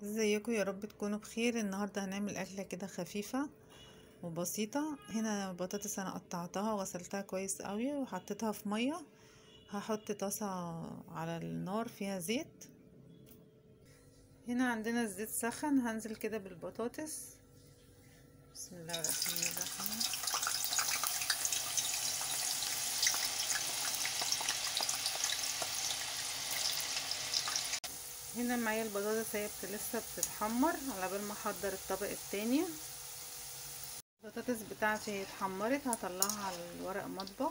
ازيكم يا رب تكونوا بخير النهارده هنعمل اكله كده خفيفه وبسيطه هنا بطاطس انا قطعتها وغسلتها كويس قوي وحطيتها في ميه هحط طاسه على النار فيها زيت هنا عندنا الزيت سخن هنزل كده بالبطاطس بسم الله الرحمن الرحيم هنا معايا البطاطس هي لسه بتتحمر على بال ما احضر الطبق التاني البطاطس بتاعتي اتحمرت هطلعها على الورق مطبخ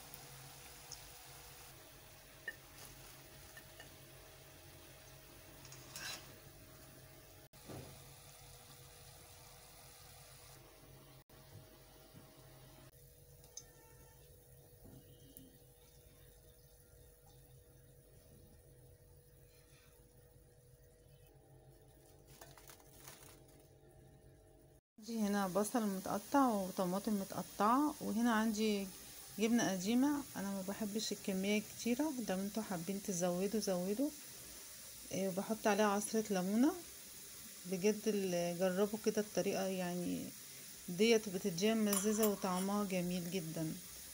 عندي هنا بصل متقطع وطماطم متقطعة وهنا عندي جبنة قديمة انا ما بحبش الكمية كتيرة ده انتوا حابين تزودوا زودوا إيه وبحط عليها عصرة ليمونة بجد جربوا كده الطريقة يعني ديت بتديها مزازة وطعمها جميل جدا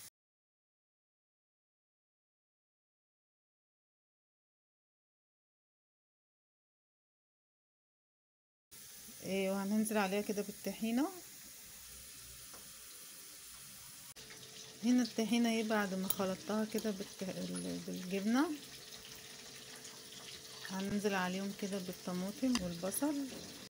إيه وهننزل عليها كده بالطحينة هنا الطحينة ايه بعد ما خلطتها كده بالجبنة هننزل عليهم كده بالطماطم والبصل